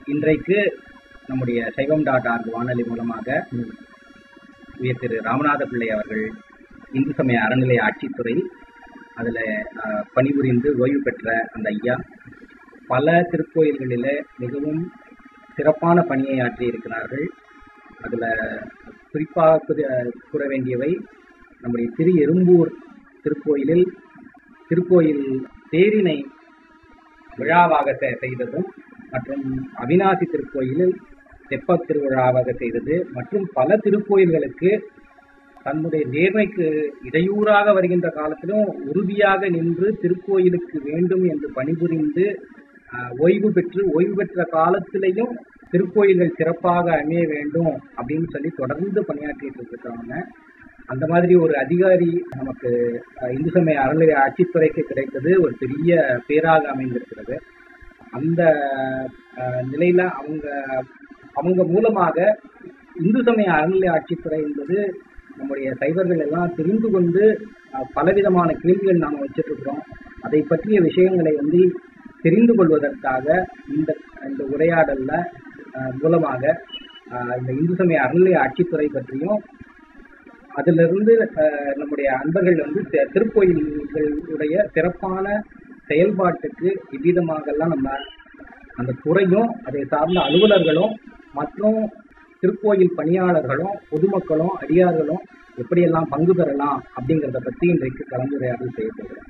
இன்றைக்கு நம்முடைய சைவம் டாட் ஆர்க் வானொலி மூலமாக உயர் திரு ராமநாத பிள்ளை அவர்கள் இந்து சமய அறநிலைய ஆட்சித்துறை அதில் பணிபுரிந்து ஓய்வு பெற்ற அந்த ஐயா பல திருக்கோயில்களில் மிகவும் சிறப்பான பணியை ஆற்றி இருக்கிறார்கள் அதில் குறிப்பாக கூற- கூற வேண்டியவை நம்முடைய திரு எறும்பூர் திருக்கோயிலில் திருக்கோயில் தேரினை விழாவாக செ- செய்ததும் மற்றும் அவிநாசி திருக்கோயிலில் தெப்பத் திருவிழாவாக செய்தது மற்றும் பல திருக்கோயில்களுக்கு தன்னுடைய நேர்மைக்கு இடையூறாக வருகின்ற காலத்திலும் உறுதியாக நின்று திருக்கோயிலுக்கு வேண்டும் என்று பணிபுரிந்து ஆஹ், ஓய்வு பெற்று ஓய்வு பெற்ற காலத்திலையும் திருக்கோயில்கள் சிறப்பாக அமைய வேண்டும் அப்படின்னு சொல்லி தொடர்ந்து பணியாற்றிட்டு இருக்காங்க அந்த மாதிரி ஒரு அதிகாரி நமக்கு அஹ், இந்து சமய அறநிலைய ஆட்சித்துறைக்கு கிடைத்தது ஒரு பெரிய பேராக அமைந்திருக்கிறது அந்த அஹ், நிலையில அவங்க அவங்க மூலமாக இந்து சமய அறநிலைய ஆட்சித்துறை என்பது நம்முடைய சைவர்கள் எல்லாம் தெரிந்து கொண்டு அஹ், பலவிதமான கேள்விகள் நாம் வச்சிட்டு இருக்கிறோம் அதை பற்றிய விஷயங்களை வந்து தெரிந்து கொள்வதற்காக இந்த இந்த உரையாடல்ல அஹ், மூலமாக அஹ், இந்த இந்து சமய அறநிலைய ஆட்சித்துறை பற்றியும் அதிலிருந்து அஹ், நம்முடைய அன்பர்கள் வந்து தி- திருக்கோயில்களுடைய சிறப்பான செயல்பாட்டுக்கு இவ்விதமாகலாம் நம்ம அந்த துறையும் அதை சார்ந்த அலுவலர்களும் மற்றும் திருக்கோயில் பணியாளர்களும் பொதுமக்களும் அடியார்களும் எப்படியெல்லாம் பங்கு பெறலாம் அப்படிங்கிறத பத்தி இன்றைக்கு கலந்துரையாடல் செய்யப்படுகிறோம்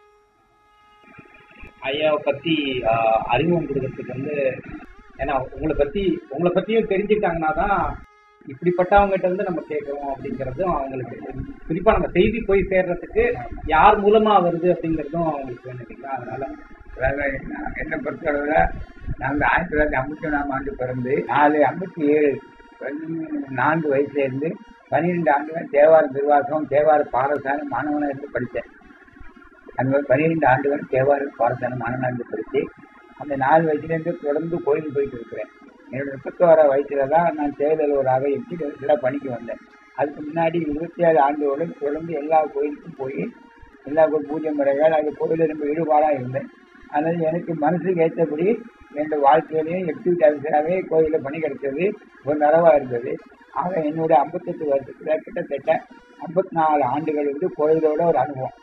ஐயாவை பத்தி ஆஹ், அறிமுகம் கொடுக்கறதுக்கு வந்து ஏன்னா உங்களை பத்தி உங்களை பத்தியும் தெரிஞ்சுக்கிட்டாங்கன்னா தான் இப்படிப்பட்டவங்ககிட்ட இருந்து நம்ம கேட்கிறோம் அப்படிங்கறதும் அவங்களுக்கு குறிப்பா நம்ம செய்தி போய் சேர்றதுக்கு யார் மூலமா வருது அப்படிங்கறதும் அவங்களுக்கு வேணும் இல்லைங்களா அதனால அதாவது நான் என்னை பொறுத்தளவில் நாங்கள் ஆயிரத்தி தொள்ளாயிரத்தி ஐம்பத்தி ஒன்றாம் ஆண்டு பிறந்து நாலு ஐம்பத்தி ஏழு பதினொன்று நான்கு வயசுல இருந்து பன்னிரெண்டு ஆண்டுகள் தேவார திருவாசகம் தேவார பாரசாலை மாணவனாக இருந்து படித்தேன் அந்த மாதிரி பன்னிரெண்டு ஆண்டுகள் தேவார பாரசாலை மாணவனாக இருந்து படித்து அந்த நாலு வயசுலேருந்து தொடர்ந்து கோயில் போயிட்டு இருக்கிறேன் என்னோட முப்பத்தோரா வயசுல தான் நான் செயலலுவராக எட்டு பணிக்கு வந்தேன் அதுக்கு முன்னாடி இருபத்தி ஏழு ஆண்டுகளோடு தொடர்ந்து எல்லா கோயிலுக்கும் போய் எல்லா கோயில் பூஜை முறைகள் அது கோயிலில் ரொம்ப ஈடுபாடாக இருந்தேன் அதனால் எனக்கு மனசுக்கு ஏற்றபடி என் வாழ்க்கையிலையும் எக்ஸிக்யூட் ஆஃபீஸராகவே கோயிலில் பணி கிடைச்சது ஒரு நரவாக இருந்தது ஆக என்னுடைய ஐம்பத்தெட்டு வருஷத்துல கிட்டத்தட்ட ஐம்பத்தி நாலு ஆண்டுகள் வந்து கோயிலோட ஒரு அனுபவம்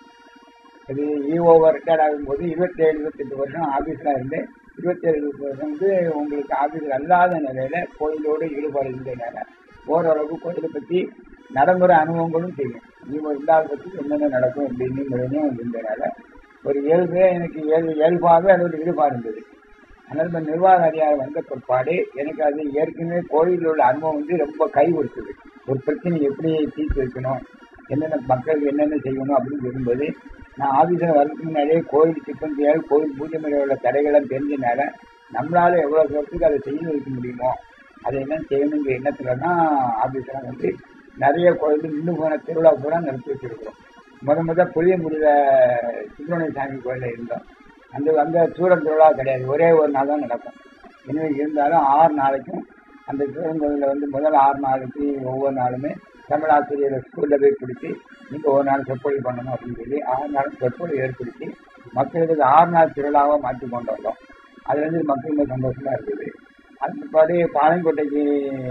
இது இஓவா ரிட்டையர்ட் ஆகும்போது இருபத்தேழு இருபத்தெட்டு வருஷம் ஆஃபீஸில் இருந்தேன் இருபத்தேழு வருஷம் வந்து உங்களுக்கு ஆஃபீஸில் அல்லாத நிலையில கோயிலோடு ஈடுபாடு இருந்ததுனால ஓரளவுக்கு கோயிலை பற்றி நடைமுறை அனுபவங்களும் தெரியும் இவங்க இல்லாத பற்றி என்னென்ன நடக்கும் அப்படின்னு முறையும் இருந்ததுனால ஒரு இயல்பே எனக்கு இயல்பு இயல்பாகவே அது ஒரு ஈடுபாடு இருந்தது அதனால இந்த நிர்வாக அதிகாரி வந்த பிற்பாடு எனக்கு அது ஏற்கனவே கோயிலில் உள்ள அனுபவம் வந்து ரொம்ப கை கொடுத்தது ஒரு பிரச்சனை எப்படி தீர்த்து வைக்கணும் என்னென்ன மக்களுக்கு என்னென்ன செய்யணும் அப்படின்னு சொல்லும்போது நான் ஆஃபீஸில் வரதுக்கு முன்னாடியே கோயில் சிப்பந்தியால் கோயில் பூஜை முறையில் உள்ள தடைகள்லாம் தெரிஞ்சனால நம்மளால எவ்வளோ தூரத்துக்கு அதை செய்ய வைக்க முடியுமோ அதை என்ன செய்யணுங்கிற எண்ணத்துல தான் ஆஃபீஸில் வந்து நிறைய கோயில் நின்று போன திருவிழா பூரா நடத்தி வச்சிருக்கிறோம் முத முத புளியங்குடியில் சுப்பிரமணிய சாமி கோயிலில் இருந்தோம் அந்த அந்த சூரன் திருவிழா கிடையாது ஒரே ஒரு நாள் தான் நடக்கும் எனவே இருந்தாலும் ஆறு நாளைக்கும் அந்த சூரன் கோயிலில் வந்து முதல் ஆறு நாளைக்கு ஒவ்வொரு நாளுமே தமிழ் ஆசிரியரை ஸ்கூலில் போய் பிடிச்சி நீங்கள் ஒரு நாள் சொற்பொழிவு பண்ணணும் அப்படின்னு சொல்லி ஆறு நாள் சொற்பொழிவு ஏற்படுத்தி மக்களுக்கு ஆறு நாள் திருவிழாவாக மாற்றி கொண்டு வந்தோம் அது வந்து மக்களுக்கு சந்தோஷமா இருக்குது அது பிற்பாடு பாளையங்கோட்டைக்கு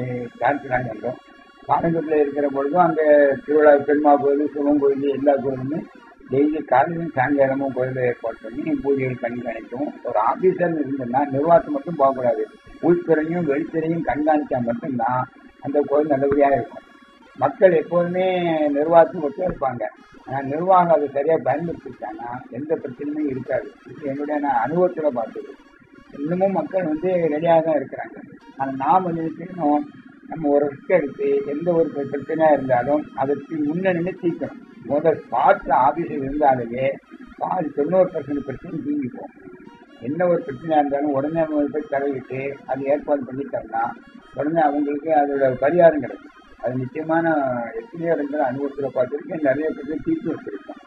டான்ஸ் வந்தோம் பாளையங்கோட்டையில் இருக்கிற பொழுதும் அங்கே திருவிழா பெருமா கோயில் சிவன் கோயில் எல்லா கோயிலுமே டெய்லி காலையிலும் சாயங்காலமும் கோயிலில் ஏற்பாடு பண்ணி பூஜைகள் பண்ணி கணிக்கும் ஒரு ஆஃபீஸர் இருந்ததுன்னா நிர்வாகத்தை மட்டும் போகக்கூடாது உள்துறையும் வெளித்துறையும் கண்காணிச்சா மட்டும்தான் அந்த கோயில் நல்லபடியாக இருக்கும் மக்கள் எப்போதுமே நிர்வாகத்துக்கு ஒத்து இருப்பாங்க ஆனால் நிர்வாகம் அதை சரியாக பயன்படுத்திட்டாங்கன்னா எந்த பிரச்சனையுமே இருக்காது இது என்னுடைய நான் அனுபவத்தில் பார்த்தது இன்னமும் மக்கள் வந்து ரெடியாக தான் இருக்கிறாங்க ஆனால் நாம் வந்து என்ன செய்யணும் நம்ம ஒரு ரிஸ்க் எடுத்து எந்த ஒரு பிர- பிரச்சனையா இருந்தாலும் அதற்கு முன்ன நினைச்சிக்கணும் முதல் ஸ்பாட்ல ஆபீஸில் இருந்தாலேயே பாதி தொண்ணூறு பர்சன்ட் பிரச்சனை தீங்கிப்போம் என்ன ஒரு பிரச்சனையா இருந்தாலும் உடனே அவங்க போய் தலையிட்டு அது ஏற்பாடு பண்ணிட்டோம்னா உடனே அவங்களுக்கு அதோட பரிகாரம் கிடைக்கும் அது நிச்சயமான எத்தனையோ இடங்கள் அனுபவத்தில் பார்த்துருக்கேன் நிறைய பேர் தீர்த்து வச்சிருக்கோம்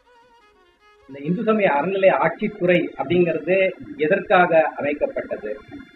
இந்த இந்து சமய அறநிலை ஆட்சித்துறை அப்படிங்கிறது எதற்காக அமைக்கப்பட்டது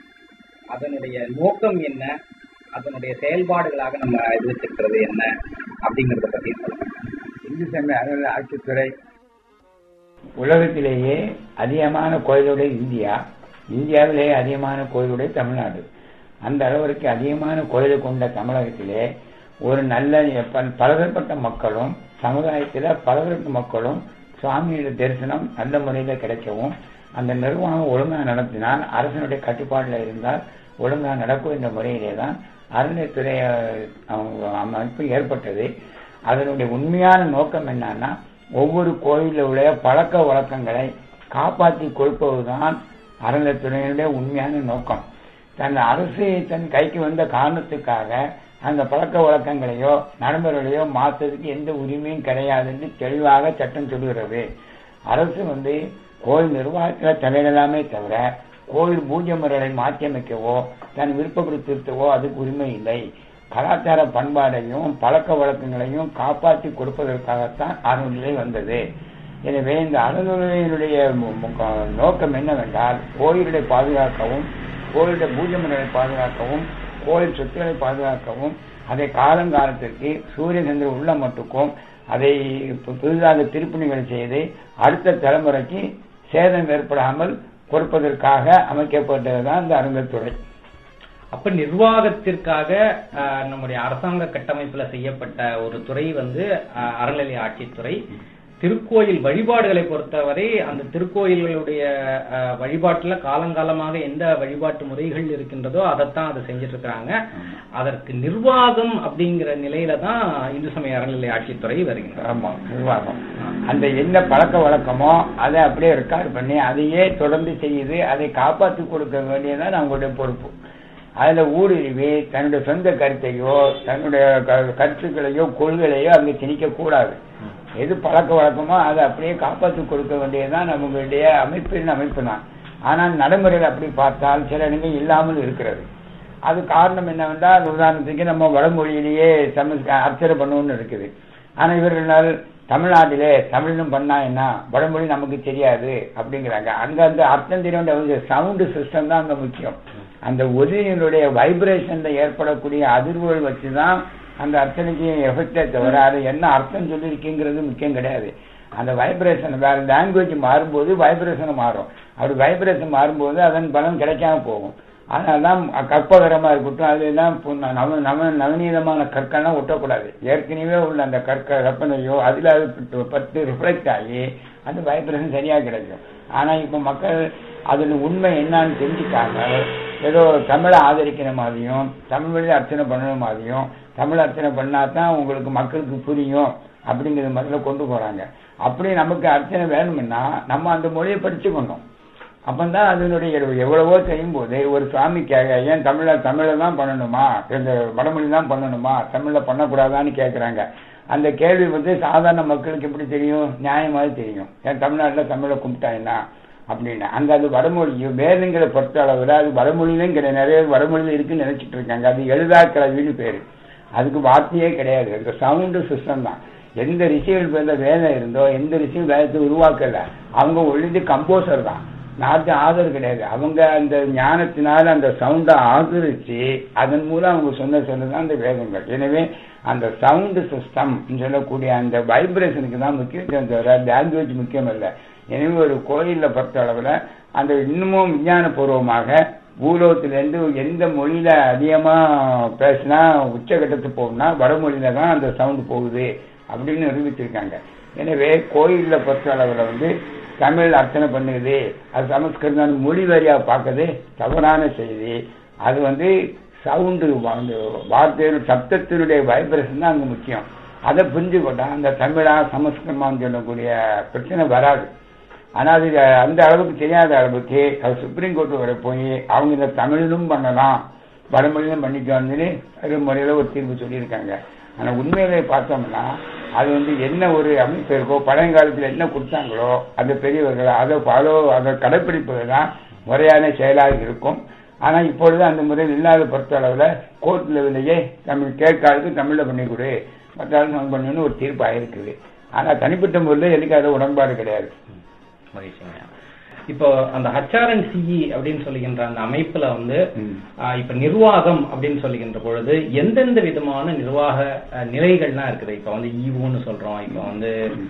அதனுடைய நோக்கம் என்ன அதனுடைய செயல்பாடுகளாக நம்ம இது வச்சிருக்கிறது என்ன அப்படிங்கறத பத்தி சொல்லுங்க இந்து சமய அறநிலை ஆட்சித்துறை உலகத்திலேயே அதிகமான கோயிலுடைய இந்தியா இந்தியாவிலே அதிகமான கோயிலுடைய தமிழ்நாடு அந்த அளவிற்கு அதிகமான கோயிலை கொண்ட தமிழகத்திலே ஒரு நல்ல பல- பலதரப்பட்ட மக்களும் சமுதாயத்தில் பலதரப்பட்ட மக்களும் சுவாமியோட தரிசனம் நல்ல முறையில் கிடைக்கவும் அந்த நிர்வாகம் ஒழுங்காக நடத்தினால் அரசனுடைய கட்டுப்பாட்டில் இருந்தால் ஒழுங்காக நடக்கும் என்ற முறையிலே தான் அறநிலைத்துறை அஹ், அவங்க அமைப்பு ஏற்பட்டது அதனுடைய உண்மையான நோக்கம் என்னன்னா ஒவ்வொரு கோயிலில் உள்ள பழக்க வழக்கங்களை காப்பாற்றி கொடுப்பதுதான் அறநிலைத்துறையினுடைய உண்மையான நோக்கம் தன் அரசு தன் கைக்கு வந்த காரணத்துக்காக அந்த பழக்க வழக்கங்களையோ நடைமுறைகளையோ மாற்றுறதுக்கு எந்த உரிமையும் கிடையாது என்று தெளிவாக சட்டம் சொல்லுகிறது அரசு வந்து கோயில் நிர்வாகத்தில் தலையிடலாமே தவிர கோயில் பூஜை முறைகளை மாற்றியமைக்கவோ தன் விருப்பப்படி திருத்தவோ அதுக்கு உரிமை இல்லை கலாச்சார பண்பாடையும் பழக்க வழக்கங்களையும் காப்பாற்றி கொடுப்பதற்காகத்தான் அறநிலை வந்தது எனவே இந்த அறநிலையினுடைய மு- மு- நோக்கம் என்னவென்றால் கோயிலை பாதுகாக்கவும் கோயிலுடைய பூஜை முறைகளை பாதுகாக்கவும் கோயில் சொத்துக்களை பாதுகாக்கவும் அதை காலங்காலத்திற்கு சூரிய சந்திரன் உள்ள மட்டுக்கும் அதை பு- புதிதாக திருப்பணிகள் செய்து அடுத்த தலைமுறைக்கு சேதம் ஏற்படாமல் கொடுப்பதற்காக அமைக்கப்பட்டதுதான் இந்த அருங்கத்துறை அப்ப நிர்வாகத்திற்காக ஆஹ், நம்முடைய அரசாங்க கட்டமைப்புல செய்யப்பட்ட ஒரு துறை வந்து ஆஹ், அறநிலை ஆட்சித்துறை திருக்கோயில் வழிபாடுகளை பொறுத்தவரை அந்த திருக்கோயில்களுடைய ஆஹ், வழிபாட்டுல காலங்காலமாக எந்த வழிபாட்டு முறைகள் இருக்கின்றதோ அதைத்தான் அதை செஞ்சுட்டு இருக்காங்க அதற்கு நிர்வாகம் அப்படிங்கிற நிலையில தான் இந்து சமய அறநிலை ஆட்சித்துறை வருகின்றது ஆமா நிர்வாகம் அந்த என்ன பழக்க வழக்கமோ அதை அப்படியே ரெக்கார்ட் பண்ணி அதையே தொடர்ந்து செய்யுது அதை காப்பாற்றி கொடுக்க வேண்டியதுதான் அவங்களுடைய பொறுப்பு அதுல ஊடுருவி தன்னுடைய சொந்த கருத்தையோ தன்னுடைய க- கருத்துக்களையோ கொள்கைகளையோ அங்கே திணிக்க கூடாது எது பழக்க வழக்கமோ அதை அப்படியே காப்பாற்றி கொடுக்க வேண்டியதுதான் நம்மளுடைய அமைப்பின் அமைப்பு தான் ஆனால் நடைமுறையில் அப்படி பார்த்தால் சில இடங்கள் இல்லாமல் இருக்கிறது அது காரணம் என்னவென்றால் உதாரணத்துக்கு நம்ம வடமொழியிலேயே தமிழ் அர்ச்சனை பண்ணுவோம்னு இருக்குது ஆனா இவர்களால் தமிழ்நாட்டிலே தமிழிலும் பண்ணா என்ன வடமொழி நமக்கு தெரியாது அப்படிங்கிறாங்க அங்க அந்த அர்த்தம் தெரிய சவுண்டு சிஸ்டம் தான் அங்க முக்கியம் அந்த ஒலியினுடைய வைப்ரேஷன்ல ஏற்படக்கூடிய அதிர்வுகள் வச்சுதான் அந்த அர்ச்சனைக்கு எஃபெக்டே தவிர அது என்ன அர்த்தம் சொல்லியிருக்கீங்கிறது முக்கியம் கிடையாது அந்த வைப்ரேஷன் வேற லாங்குவேஜ் மாறும்போது வைப்ரேஷன் மாறும் அப்படி வைப்ரேஷன் மாறும்போது அதன் பலன் கிடைக்காம போகும் அதனால்தான் கற்பகரமா இருக்கட்டும் அதெல்லாம் பு- நவ நவ நவநீதமான கற்கள்லாம் ஒட்டக்கூடாது ஏற்கனவே உள்ள அந்த கற்க கற்பனையோ அதுல அது பட்டு- பட்டு ரிஃப்ளெக்ட் ஆகி அந்த வைப்ரேஷன் சரியா கிடைக்கும் ஆனா இப்ப மக்கள் அதுல உண்மை என்னன்னு தெரிஞ்சுக்காம ஏதோ தமிழை ஆதரிக்கிற மாதிரியும் தமிழ் வழியில் அர்ச்சனை பண்ணணும் மாதிரியும் தமிழ் அர்ச்சனை பண்ணா தான் உங்களுக்கு மக்களுக்கு புரியும் அப்படிங்கிற மாதிரில கொண்டு போறாங்க அப்படி நமக்கு அர்ச்சனை வேணும்னா நம்ம அந்த மொழியை படிச்சுக்கணும் அப்பந்தான் அதனுடைய எவ்வளவோ செய்யும் போது ஒரு சுவாமிக்காக ஏன் தமிழ தமிழ தான் பண்ணணுமா இந்த வடமொழி தான் பண்ணணுமா தமிழ்ல பண்ணக்கூடாதான்னு கேட்கறாங்க அந்த கேள்வி வந்து சாதாரண மக்களுக்கு எப்படி தெரியும் நியாயமாக தெரியும் ஏன் தமிழ்நாட்டுல தமிழை கும்பிட்டா என்ன அப்படின்னு அங்க அது வடமொழியும் வேதங்களை பொறுத்த அளவுல அது வடமொழியிலும் கிடையாது நிறைய பேர் வடமொழியில இருக்குன்னு நினைச்சிட்டு இருக்காங்க அது எழுதா கிளவின்னு பேரு அதுக்கு வார்த்தையே கிடையாது இந்த சவுண்டு சிஸ்டம் தான் எந்த ரிஷிகள் பேர்ல வேதம் இருந்தோ எந்த ரிஷியும் வேதத்தை உருவாக்கல அவங்க ஒழிந்து கம்போசர் தான் நாட்டு ஆதர் கிடையாது அவங்க அந்த ஞானத்தினால அந்த சவுண்டை ஆதரிச்சு அதன் மூலம் அவங்க சொன்ன சொன்னதான் அந்த வேதங்கள் எனவே அந்த சவுண்டு சிஸ்டம் சொல்லக்கூடிய அந்த வைப்ரேஷனுக்கு தான் முக்கியத்துவம் தவிர லாங்குவேஜ் முக்கியம் இல்லை எனவே ஒரு கோயில்ல பொறுத்த அளவுல அந்த இன்னமும் விஞ்ஞானபூர்வமாக பூலோகத்திலேருந்து எந்த மொழியில அதிகமா பேசினா உச்சகட்டத்துக்கு போகும்னா வடமொழியில தான் அந்த சவுண்ட் போகுது அப்படின்னு நிரூபிச்சிருக்காங்க எனவே கோயில்ல பொறுத்த அளவுல வந்து தமிழ் அர்ச்சனை பண்ணுது அது சமஸ்கிருதம் மொழி வரியா பார்க்கறது தவறான செய்தி அது வந்து சவுண்டு வார்த்தையோட சப்தத்தினுடைய வைப்ரேஷன் தான் அங்க முக்கியம் அதை புரிஞ்சுக்கிட்டா அந்த தமிழா சமஸ்கிருதமான்னு சொல்லக்கூடிய பிரச்சனை வராது ஆனா அது அந்த அளவுக்கு தெரியாத அளவுக்கு அது சுப்ரீம் கோர்ட் வரை போய் அவங்க இந்த தமிழிலும் பண்ணலாம் வடமொழியிலும் பண்ணிக்கோன்னு ஒரு முறையில ஒரு தீர்ப்பு சொல்லியிருக்காங்க ஆனா உண்மையிலே பார்த்தோம்னா அது வந்து என்ன ஒரு அமைப்பு இருக்கோ பழங்காலத்துல என்ன கொடுத்தாங்களோ அந்த பெரியவர்கள் அதை ஃபாலோ அதை கடைப்பிடிப்பது தான் முறையான செயலாக இருக்கும் ஆனா இப்பொழுது அந்த முறையில் இல்லாத பொறுத்த அளவுல கோர்ட் லெவலையே தமிழ் கேட்காதுக்கு தமிழ்ல பண்ணி கொடு மற்றாலும் பண்ணணும்னு ஒரு தீர்ப்பு ஆயிருக்குது ஆனா தனிப்பட்ட முறையில் எனக்கு அது உடன்பாடு கிடையாது மகிழ்ச்சிங்க இப்போ அந்த ஹச்ஆர்என்சிஇ அப்படின்னு சொல்லுகின்ற அந்த அமைப்புல வந்து ம். ஆஹ் இப்ப நிர்வாகம் அப்படின்னு சொல்லுகின்ற பொழுது எந்தெந்த விதமான நிர்வாக ஆஹ், நிலைகள்லாம் இருக்குது இப்ப வந்து ஈவோன்னு சொல்றோம் இப்ப வந்து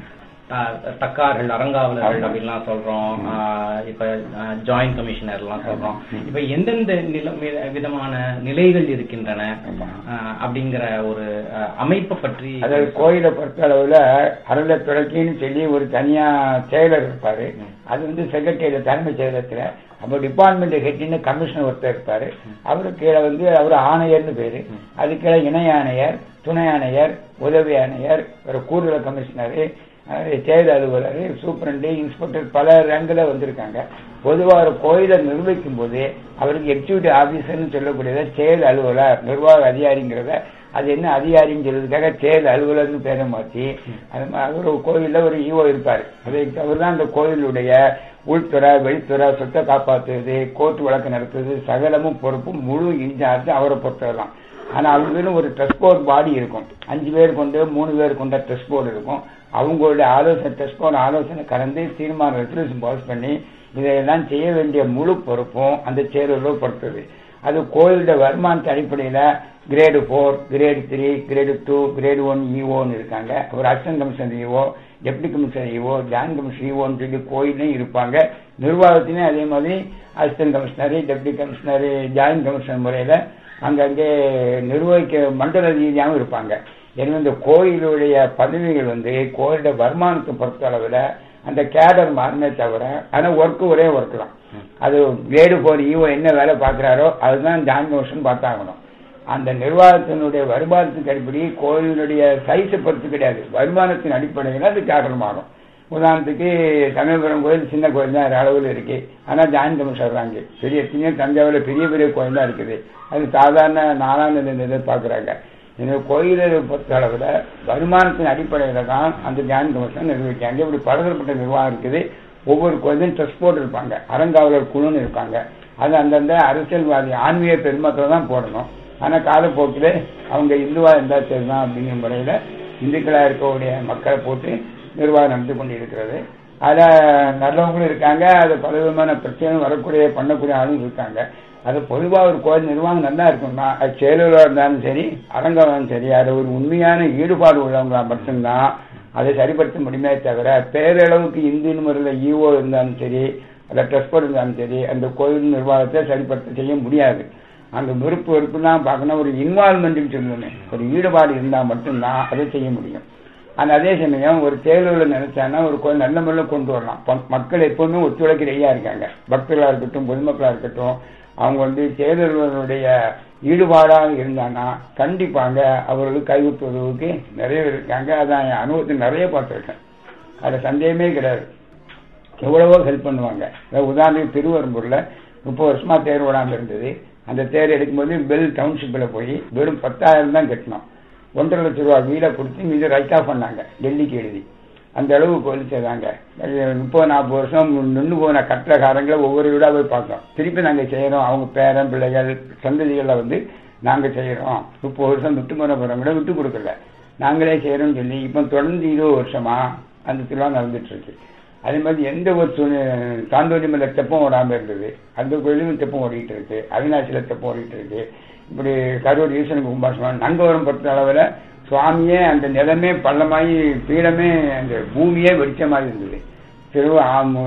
த- தக்கார்கள் அரங்காவலர்கள் அப்படின்லாம் சொல்றோம் ஆஹ் இப்ப ஜாயிண்ட் கமிஷனர் எல்லாம் சொல்றோம் இப்ப எந்தெந்த நில வி- விதமான நிலைகள் இருக்கின்றன ஆமா. ஆஹ் அப்படிங்கிற ஒரு ஆஹ், அமைப்பை பற்றி அதாவது கோயிலை பொறுத்த அளவுல அருள துறக்கின்னு சொல்லி ஒரு தனியா செயலர் இருப்பாரு அது வந்து செக்ரட்டரியில தலைமைச் செயலகத்துல அப்போ டிபார்ட்மெண்ட் ஹெட்னு கமிஷனர் ஒருத்தர் இருப்பாரு அவரு கீழே வந்து அவர் ஆணையர்னு பேரு அது கீழே இணை ஆணையர் துணை ஆணையர் உதவி ஆணையர் ஒரு கூடுதல் கமிஷனர் செயல் அலுவலர் சூப்பரண்டு இன்ஸ்பெக்டர் பல ரேங்கில் வந்திருக்காங்க பொதுவாக ஒரு கோயிலை நிர்வகிக்கும் போது அவருக்கு எக்ஸிக்யூட்டிவ் ஆபீசர்னு சொல்லக்கூடியத செயல் அலுவலர் நிர்வாக அதிகாரிங்கிறத அது என்ன அதிகாரின்னு சொல்றதுக்காக செயல் அலுவலர்னு பேரை மாற்றி அது மா- அவர் ஒரு கோயில்ல ஒரு ஈவோ இருப்பார் அதை அவர் தான் அந்த கோயிலுடைய உள்துறை வெளித்துறை சொத்தை காப்பாற்றுறது கோர்ட் வழக்கு நடத்துறது சகலமும் பொறுப்பும் முழு இன்சார்ஜ் அவரை பொறுத்தவர் தான் ஆனா அவங்களுக்குன்னு ஒரு ட்ரெஸ் போர்ட் பாடி இருக்கும் அஞ்சு பேர் கொண்டு மூணு பேர் கொண்ட ட்ரெஸ் போர்டு இருக்கும் அவங்களுடைய ஆலோசனை ட்ரெஸ் போர்டு ஆலோசனை கலந்து தீர்மானம் ரெசல்யூஷன் பாஸ் பண்ணி இதையெல்லாம் செய்ய வேண்டிய முழு பொறுப்பும் அந்த செயலர்கள் பொறுத்தது அது கோயிலோட வருமானத்து அடிப்படையில grade four grade three grade two grade one இஓன்னு இருக்காங்க ஒரு assistant commissioner EO deputy commissioner EO joint commissioner இஓன்னு சொல்லி கோயிலையும் இருப்பாங்க நிர்வாகத்திலையும் அதே மாதிரி assistant commissioner deputy commissioner joint commissioner முறையில அங்கங்கே நிர்வகிக்க மண்டல ரீதியாகவும் இருப்பாங்க எனவே இந்த கோயிலுடைய பதவிகள் வந்து கோயிலோட வருமானத்தை பொறுத்த அளவில் அந்த கேடர் மாறுமே தவிர ஆனால் ஒர்க்கு ஒரே ஒர்க் தான் அது கிரேடு போர் ஈவோ என்ன வேலை பார்க்குறாரோ அதுதான் ஜாயின் கமிஷன் பார்த்தாகணும் அந்த நிர்வாகத்தினுடைய வருமானத்துக்கு அடிப்படை கோயிலுடைய சைஸை பொறுத்து கிடையாது வருமானத்தின் அடிப்படையில் அது கேடர் மாறும் உதாரணத்துக்கு சமயபுரம் கோயில் சின்ன கோயில் தான் அளவில் இருக்கு ஆனால் ஜாயின் கமிஷன் வர்றாங்க பெரிய எத்தனையோ தஞ்சாவூரில் பெரிய பெரிய கோயில் தான் இருக்குது அது சாதாரண நாலாம் நிலை எதிர்பார்க்குறாங்க எனவே கோயிலை பொறுத்த அளவில் வருமானத்தின் அடிப்படையில் தான் அந்த ஜாயின் கமிஷன் நிர்வகிக்காங்க இப்படி பலதரப்பட்ட நிர்வாகம் இருக்குது ஒவ்வொரு கோயிலும் ட்ரெஸ் போர்டு இருப்பாங்க அறங்காவலர் குழுன்னு இருப்பாங்க அது அந்தந்த அரசியல்வாதி ஆன்மீக பெருமக்கள் தான் போடணும் ஆனால் காலப்போக்கில் அவங்க இந்துவா இருந்தா சரிதான் அப்படிங்கிற முறையில் இந்துக்களாக இருக்கக்கூடிய மக்களை போட்டு நிர்வாகம் நடந்து கொண்டு இருக்கிறது அதில் நல்லவங்களும் இருக்காங்க அது பல விதமான பிரச்சனையும் வரக்கூடிய பண்ணக்கூடிய ஆளும் இருக்காங்க அது பொதுவாக ஒரு கோயில் நிர்வாகம் நல்லா இருக்கும்னா அது செயலராக இருந்தாலும் சரி அரங்கம் சரி அது ஒரு உண்மையான ஈடுபாடு உள்ளவங்களா மட்டும்தான் அதை சரிப்படுத்த முடியுமே தவிர பேரளவுக்கு இந்தியன் முறையில் ஈஓ இருந்தாலும் சரி அந்த ட்ரஸ்போர்ட் இருந்தாலும் சரி அந்த கோயில் நிர்வாகத்தை சரிப்படுத்த செய்ய முடியாது அந்த விருப்பு வெறுப்புலாம் பார்க்கணும் ஒரு இன்வால்மெண்ட்னு சொல்லணும் ஒரு ஈடுபாடு இருந்தால் மட்டும்தான் அதை செய்ய முடியும் ஆனா அதே சமயம் ஒரு தேர்தலில் நினைச்சான்னா ஒரு கோயில் நல்ல முறையில் கொண்டு வரலாம் ப- மக்கள் எப்பவுமே ஒத்துழைக்க ரெடியா இருக்காங்க பக்தர்களா இருக்கட்டும் பொதுமக்களா இருக்கட்டும் அவங்க வந்து தேர்தலுடைய ஈடுபாடாக இருந்தாங்கன்னா கண்டிப்பாங்க அவர்களுக்கு கைவிட்டுவதற்கு நிறைய பேர் இருக்காங்க அதான் என் அனுபவத்தில் நிறைய பார்த்துருக்கேன் அதில் சந்தேகமே கிடையாது எவ்வளவோ ஹெல்ப் பண்ணுவாங்க அதாவது உதாரணத்துக்கு திருவரம்பூர்ல முப்பது வருஷமா தேர் ஓடாம இருந்தது அந்த தேர் எடுக்கும்போது பெல் டவுன்ஷிப்பில் போய் வெறும் பத்தாயிரம் தான் கட்டணும் ஒன்றரை லட்ச ரூபா வீலை கொடுத்து மீது ரைட் ஆஃப் பண்ணாங்க டெல்லிக்கு எழுதி அந்த அளவு கோயில் செய்தாங்க அது முப்பது நாற்பது வருஷம் நின்று போன கட்டளக்காரங்களை ஒவ்வொரு வீடா போய் பார்த்தோம் திருப்பி நாங்கள் செய்யறோம் அவங்க பேரன் பிள்ளைகள் சந்ததிகளை வந்து நாங்கள் செய்யறோம் முப்பது வருஷம் விட்டு போன போறவங்கள விட்டு கொடுக்கல நாங்களே செய்யறோம்னு சொல்லி இப்போ தொடர்ந்து இருபது வருஷமா அந்த திருவிழா நடந்துட்டு இருக்கு அதே மாதிரி எந்த ஒரு சூழ்நிலை தாந்தோடி மலை தெப்பம் ஓடாம இருந்தது அந்த கோயிலும் தெப்பம் ஓடிட்டு இருக்கு அவினாசியில தெப்பம் ஓடிட்டு இருக்கு இப்படி கரூர் ஈஸ்வரன் கும்பாசனம் நங்கவரம் பொறுத்த அளவில் சுவாமியே அந்த நிலமே பள்ளமாயி பீடமே அந்த பூமியே வெடிச்ச மாதிரி இருந்தது திரு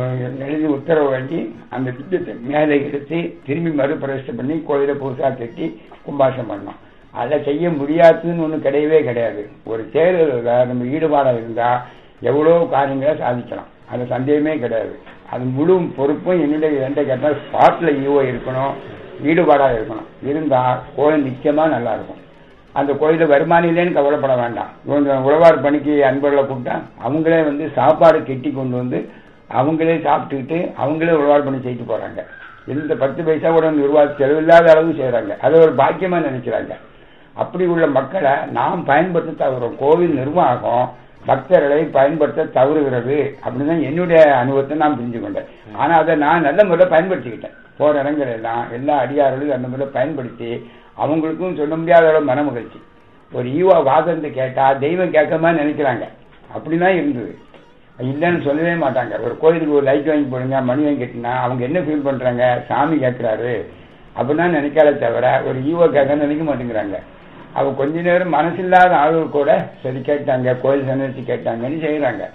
எழுதி உத்தரவு வேண்டி அந்த திட்டத்தை மேலே எடுத்து திரும்பி மறுபிரவேசம் பண்ணி கோயிலை புதுசாக கட்டி கும்பாசனம் பண்ணோம் அதை செய்ய முடியாதுன்னு ஒன்றும் கிடையவே கிடையாது ஒரு தேர்தலில் நம்ம ஈடுபாடாக இருந்தால் எவ்வளோ காரியங்களை சாதிக்கலாம் அது சந்தேகமே கிடையாது அது முழு பொறுப்பும் என்னுடைய எந்த கேட்டால் ஸ்பாட்ல ஈவோ இருக்கணும் ஈடுபாடாக இருக்கணும் இருந்தால் கோயில் நிச்சயமாக நல்லா இருக்கும் அந்த கோயிலில் வருமானம் இல்லைன்னு கவலைப்பட வேண்டாம் இவங்க உழவார் பணிக்கு அன்பர்களை கூப்பிட்டா அவங்களே வந்து சாப்பாடு கெட்டி கொண்டு வந்து அவங்களே சாப்பிட்டுக்கிட்டு அவங்களே உழவார் பணி செய்துட்டு போறாங்க எந்த பத்து பைசா கூட நிர்வாக செலவில்லாத அளவு செய்றாங்க அதை ஒரு பாக்கியமா நினைக்கிறாங்க அப்படி உள்ள மக்களை நாம் பயன்படுத்த தவறும் கோவில் நிர்வாகம் பக்தர்களை பயன்படுத்த தவறுகிறது அப்படின்னு தான் என்னுடைய அனுபவத்தை நான் புரிஞ்சு கொண்டேன் ஆனா அதை நான் நல்ல முறையில் பயன்படுத்திக்கிட்டேன் போற இடங்கள் எல்லாம் எல்லா அடியார்களும் அந்த முறையில் பயன்படுத்தி அவங்களுக்கும் சொல்ல முடியாத அளவு மன மகிழ்ச்சி ஒரு ஈவா வாதத்தை கேட்டா தெய்வம் கேட்கமா நினைக்கிறாங்க அப்படிதான் இருந்தது இல்லைன்னு சொல்லவே மாட்டாங்க ஒரு கோயிலுக்கு ஒரு லைட் வாங்கி போடுங்க மணி வாங்கி கட்டினா அவங்க என்ன ஃபீல் பண்றாங்க சாமி கேட்கிறாரு அப்படின்னா நினைக்காத தவிர ஒரு ஈவோ கேட்க நினைக்க மாட்டேங்கிறாங்க அவங்க கொஞ்ச நேரம் மனசில்லாத ஆளுகள் கூட சரி கேட்டாங்க கோயில் சன்னதி கேட்டாங்கன்னு செய்யறாங்க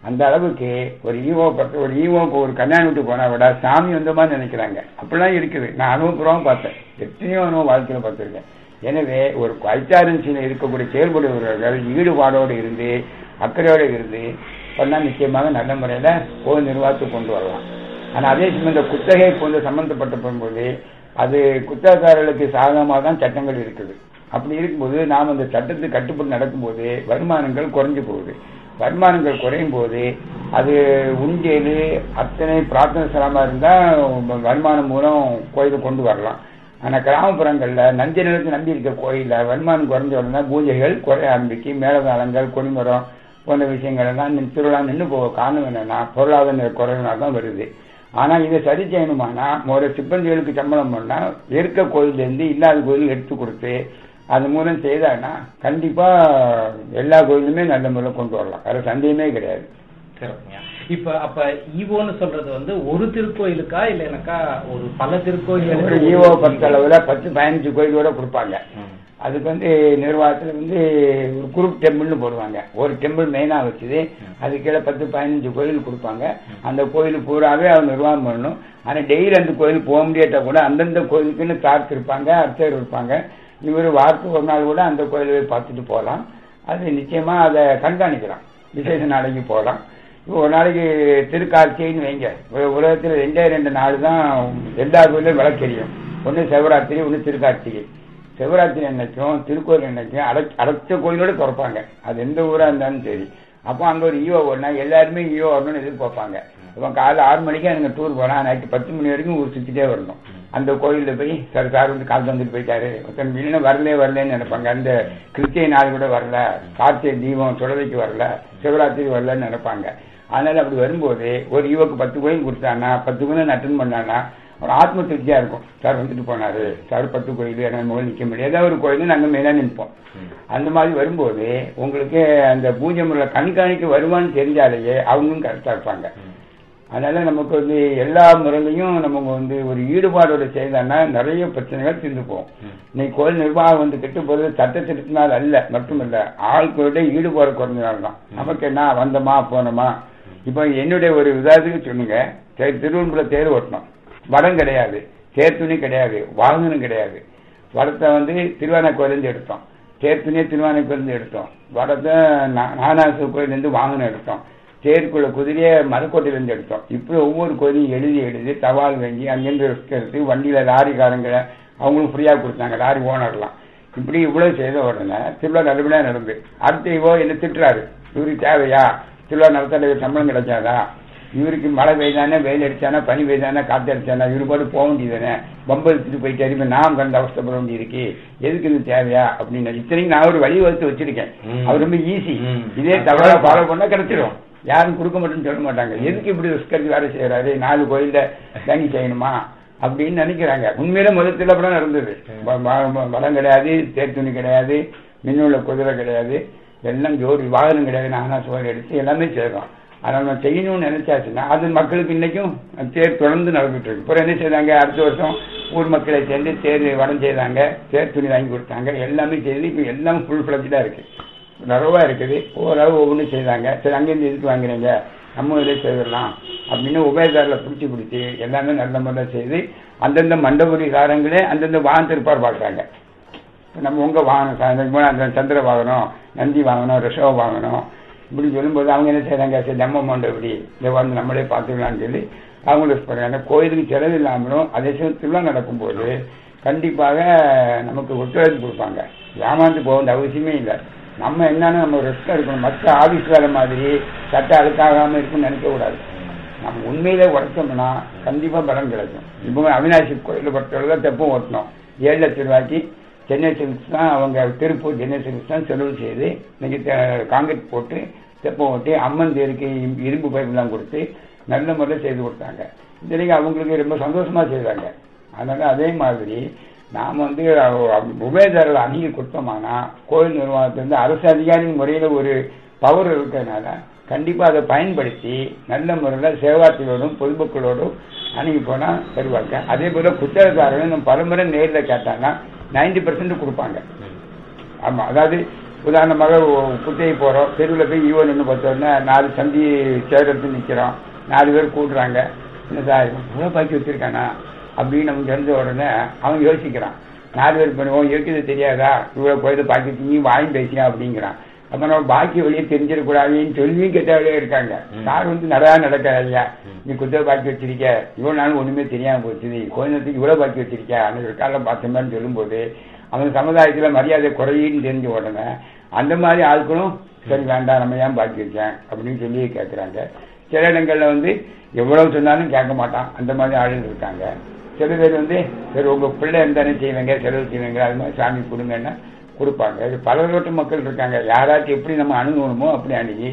அந்த அளவுக்கு ஒரு ஈவோ பத்து ஒரு ஈவோ இப்போ ஒரு கல்யாணம் விட்டு போனா விட சாமி வந்த மாதிரி நினைக்கிறாங்க அப்படிலாம் இருக்குது நான் அனுபவம் பார்த்தேன் எத்தனையோ அனுபவம் வாழ்க்கையில பார்த்துருக்கேன் எனவே ஒரு ஐச்சாரன்சியில் இருக்கக்கூடிய செயல்படுபவர்கள் ஈடுபாடோடு இருந்து அக்கறையோடு இருந்து பண்ணா நிச்சயமாக நல்ல முறையில கோவில் நிர்வாகத்தை கொண்டு வரலாம் ஆனா அதே சமயம் இந்த குத்தகை போன்ற சம்பந்தப்பட்ட போகும்போது அது குத்தகக்காரர்களுக்கு சாதகமாக தான் சட்டங்கள் இருக்குது அப்படி இருக்கும்போது நாம் அந்த சட்டத்துக்கு கட்டுப்பட்டு நடக்கும்போது வருமானங்கள் குறைஞ்சு போகுது வருமானங்கள் குறையும் போது அது உண்டியல் அத்தனை பிரார்த்தனை ஸ்தலமா இருந்தா வருமானம் மூலம் கோயிலை கொண்டு வரலாம் ஆனா கிராமப்புறங்கள்ல நஞ்ச நிலத்தை நம்பி இருக்க கோயில்ல வருமானம் குறைஞ்ச உடனே பூஜைகள் குறைய ஆரம்பிக்கும் மேலதாளங்கள் கொடிமரம் போன்ற விஷயங்கள் எல்லாம் நின்னு- திருவிழா நின்று போக காரணம் என்னன்னா பொருளாதார குறைவினால் தான் வருது ஆனா இதை சரி செய்யணுமானா ஒரு சிப்பந்திகளுக்கு சம்பளம் பண்ணா இருக்க கோயில்ல இருந்து இல்லாத கோயில் எடுத்து கொடுத்து அது மூலம் செய்தாங்கன்னா கண்டிப்பா எல்லா கோயிலுமே நல்ல முறையில் கொண்டு வரலாம் வேற சந்தேகமே கிடையாது சிறப்புங்க இப்ப அப்ப ஈவோன்னு சொல்றது வந்து ஒரு திருக்கோயிலுக்கா இல்லைனாக்கா ஒரு பல ஒரு திருக்கோயில்களுக்கு ஈவோ பத்து அளவுல பத்து பதினஞ்சு கோயிலோட கொடுப்பாங்க ம். அதுக்கு வந்து நிர்வாகத்துல வந்து ஒரு குரூப் டெம்பிள்னு போடுவாங்க ஒரு டெம்பிள் மெயினா வச்சுது அது கீழே பத்து பதினஞ்சு கோயில் கொடுப்பாங்க அந்த கோயில் பூராவே அவர் நிர்வாகம் பண்ணணும் ஆனா டெய்லி அந்த கோயில் போக முடியாட்டா கூட அந்தந்த கோயிலுக்குன்னு தார்த்து இருப்பாங்க அர்ச்சகர் இருப்பாங்க இவர் வாரத்துக்கு ஒரு நாள் கூட அந்த கோயிலை போய் பார்த்துட்டு போகலாம் அது நிச்சயமா அதை கண்காணிக்கலாம் விசேஷ நாளைக்கு போகலாம் இப்போ ஒரு நாளைக்கு திருக்கார்த்திகைன்னு வைங்க உ- உலகத்துல ரெண்டே ரெண்டு நாள் தான் எல்லா கோயிலும் விளக்கெரியும் ஒன்று சிவராத்திரி ஒன்று திருக்கார்த்திகை சிவராத்திரி அன்னைக்கும் திருக்கோயில் அன்னைக்கும் அடை அடைச்ச கோயிலோட திறப்பாங்க அது எந்த ஊரா இருந்தாலும் சரி அப்போ அங்க ஒரு ஈவோ ஓடனா எல்லாருமே ஈவோ வரணும்னு எதிர்பார்ப்பாங்க இப்போ காலைல ஆறு மணிக்கு எனக்கு டூர் போனா நைட்டு பத்து மணி வரைக்கும் ஊர் சுத்திட்டே வரணும் அந்த கோயில்ல போய் சார் சார் வந்து காலத்து வந்துட்டு போயிட்டாரு ஒருத்தன் இல்லைன்னா வரலே வரலன்னு நினைப்பாங்க அந்த கிறிஸ்டிய நாள் கூட வரல கார்த்திகை தீபம் சுடலைக்கு வரல சிவராத்திரி வரலன்னு நினைப்பாங்க அதனால அப்படி வரும்போது ஒரு ஈவோக்கு பத்து கோயில் கொடுத்தானா பத்து கோயில் அட்டன் பண்ணானா ஒரு ஆத்ம திருப்தியா இருக்கும் சார் வந்துட்டு போனாரு சார் பத்து கோயில் எனக்கு முதல் நிக்க முடியாது ஏதாவது ஒரு கோயில் நாங்க மேல நிற்போம் அந்த மாதிரி வரும்போது உங்களுக்கு அந்த பூஜை முறை கண்காணிக்க வருவான்னு தெரிஞ்சாலேயே அவங்களும் கரெக்டா இருப்பாங்க அதனால நமக்கு வந்து எல்லா முறையிலையும் நமக்கு வந்து ஒரு ஈடுபாடோட செய்தான்னா நிறைய பிரச்சனைகள் தீர்ந்து போகும் இன்னைக்கு கோயில் நிர்வாகம் வந்து கெட்டு போறது சட்ட திருத்தினால் அல்ல மட்டுமல்ல ஆட்களோட ஈடுபாடு குறைஞ்சனால தான் நமக்கு என்ன வந்தோமா போனோமா இப்போ என்னுடைய ஒரு உதாரணத்துக்கு சொல்லுங்க தே- திருவண்ணாமலை தேர் ஓட்டணும் வடம் கிடையாது தேர் துணி கிடையாது வாகனம் கிடையாது வடத்தை வந்து திருவான கோயிலேருந்து எடுத்தோம் தேர் துணியை திருவான கோயிலேருந்து எடுத்தோம் வடத்தை நானாசு கோயிலேருந்து வாகனம் எடுத்தோம் தேருக்குள்ள குதிரையை மரக்கோட்டையிலேருந்து எடுத்தோம் இப்படி ஒவ்வொரு கோயிலையும் எழுதி எழுதி தபால் வாங்கி அங்கேருந்து risk எடுத்து வண்டியில லாரிக்காரங்களை அவங்களும் ஃப்ரீயா கொடுத்தாங்க லாரி ஓனர்லாம் இப்படி இவ்வளவு செய்த உடனே திருவிழா நல்லபடியா நடந்து அடுத்த இவோ என்ன திட்டுறாரு இவருக்கு தேவையா திருவிழா நடத்த சம்பளம் கிடைச்சாதா இவருக்கு மழை பெய்தானே வெயில் அடிச்சானா பனி பெய்தானே காத்து அடிச்சானா இவரு பாட்டு போக வேண்டியதானே பம்பு எடுத்துட்டு போயிட்டு இப்ப நாம் கண்டு அவஸ்தைப்பட வேண்டியிருக்கு எதுக்கு இது தேவையா அப்படின்னு இத்தனைக்கு நான் ஒரு வழி வகுத்து வச்சிருக்கேன் ம். அது ரொம்ப ஈஸி ம். இதே தவறா ஃபாலோ பண்ணா கிடைச்சிடும் யாரும் கொடுக்க மாட்டேன்னு சொல்ல மாட்டாங்க எதுக்கு இப்படி ரிஸ்க் எடுத்து வேலை செய்யறாரு நாலு கோயில்ல தங்கி செய்யணுமா அப்படின்னு நினைக்கிறாங்க உண்மையில முதல்ல அப்படிதான் நடந்தது வ- வ- வ- வளம் கிடையாது தேர் துணி கிடையாது மின்னுள்ள குதிரை கிடையாது எல்லாம் ஜோடி வாகனம் கிடையாது நானா சோறு எடுத்து எல்லாமே செய்யறோம் அதனால நம்ம செய்யணும்னு நினைச்சாச்சுன்னா அது மக்களுக்கு இன்னைக்கும் தேர் தொடர்ந்து நடந்துட்டு இருக்கு அப்புறம் என்ன செய்தாங்க அடுத்த வருஷம் ஊர் மக்களை சேர்ந்து தேர் வடம் செய்தாங்க தேர் துணி வாங்கி கொடுத்தாங்க எல்லாமே செய்து இப்போ எல்லாம் ஃபுல் ஃபிளஜா இருக்கு நிறைவா இருக்குது ஓரளவு ஒவ்வொன்றும் செய்தாங்க சரி அங்கேருந்து எதுக்கு வாங்குறீங்க நம்ம இதிலே செய்திடலாம் அப்படின்னு உபயதாரில் பிடிச்சி பிடிச்சி எல்லாமே நல்ல முறையில் செய்து அந்தந்த மண்டபுரிகாரங்களே அந்தந்த வாகனத்தை ரிப்பேர் பார்க்குறாங்க இப்ப நம்ம உங்க வாகனம் சாயந்தரம் போனா அந்த சந்திர வாகனம் நந்தி வாங்கணும் ரிஷவ் வாங்கணும் இப்படி சொல்லும்போது அவங்க என்ன செய்றாங்க சரி நம்ம அமௌண்ட் எப்படி இதை வந்து நம்மளே பார்த்துக்கலாம்னு சொல்லி அவங்க யூஸ் பண்றாங்க கோயிலுக்கு செலவு இல்லாமலும் அதே சமயம் திருவிழா நடக்கும்போது கண்டிப்பாக நமக்கு ஒத்துழைப்பு கொடுப்பாங்க ஏமாந்து போக வேண்டிய அவசியமே இல்லை நம்ம என்னன்னு நம்ம ரெஸ்ட் எடுக்கணும் மற்ற ஆபீஸ் வேலை மாதிரி சட்ட அழுக்காகாம இருக்குன்னு நினைக்க கூடாது நம்ம உண்மையிலே உழைச்சோம்னா கண்டிப்பா பலன் கிடைக்கும் இப்போ அவினாசி கோயிலை பொறுத்தவரை தெப்பம் ஓட்டணும் ஏழு லட்சம் ரூபாய்க்கு சென்னை சில்க்ஸ் தான் அவங்க திருப்பூர் சென்னை சில்க்ஸ் தான் செலவு செய்து இன்னைக்கு தெ- காங்கிரீட் போட்டு தெப்பம் ஓட்டி அம்மன் தேருக்கு இம்- இரும்பு பைப்லாம் கொடுத்து நல்ல முறையில் செய்து கொடுத்தாங்க இன்னைக்கு அவங்களுக்கு ரொம்ப சந்தோஷமா செய்தாங்க அதனால அதே மாதிரி நாம் வந்து உபயதாரர்கள் அணுகி கொடுத்தோமானா கோயில் நிர்வாகத்திலிருந்து அரசு அதிகாரி முறையில் ஒரு பவர் இருக்கிறதுனால கண்டிப்பா அதை பயன்படுத்தி நல்ல முறையில் சேவார்த்திகளோடும் பொதுமக்களோடும் அணுகி போனா தருவாங்க அதே போல குத்தகக்காரர்கள் நம்ம பலமுறை நேரில் கேட்டாங்கன்னா நைன்டி பர்சன்ட் கொடுப்பாங்க ஆமா அதாவது உதாரணமாக ஒ- குத்தகை போறோம் தெருவில் போய் ஈவோ நின்று பார்த்தோன்னே நாலு சந்தி சேரத்து நிக்கிறோம் நாலு பேர் கூடுறாங்க என்ன சார் இவ்வளோ பாக்கி வச்சிருக்கானா அப்படின்னு நமக்கு தெரிஞ்ச உடனே அவன் யோசிக்கிறான் நாலு பேர் பண்ணுவோம் இருக்குது தெரியாதா இவ்வளோ கோயில பாக்கி வச்சு நீ வாங்கி பேசியா அப்படிங்கிறான் அப்ப நம்ம பாக்கி வெளியே தெரிஞ்சிடக்கூடாதுன்னு சொல்லி கெட்டவளே இருக்காங்க ம். சார் வந்து நிறையா நடக்காது ஐயா ம். நீ குத்தகை பாக்கி வச்சிருக்க இவ்வளவு நாள் ஒண்ணுமே தெரியாம போச்சு கோயிலத்துக்கு இவ்வளவு பாக்கி வச்சிருக்க அன்னைக்கு ஒரு காலம் பார்த்தோம்னு சொல்லும்போது அவன் சமுதாயத்துல மரியாதை குறையின்னு தெரிஞ்ச உடனே அந்த மாதிரி ஆட்களும் சரி வேண்டாம் நம்ம ஏன் பாக்கி வச்சேன் அப்படின்னு சொல்லி கேட்கறாங்க சில இடங்கள்ல வந்து எவ்வளவு சொன்னாலும் கேட்க மாட்டான் அந்த மாதிரி ஆளுங்க இருக்காங்க சில பேர் வந்து சரி உங்க பிள்ளை இருந்தானே செய்வீங்க செலவு செய்வீங்க அது மாதிரி சாமி கொடுங்கன்னா கொடுப்பாங்க இது பலரோட்டு மக்கள் இருக்காங்க யாராச்சும் எப்படி நம்ம அணுகணுமோ அப்படி அணுகி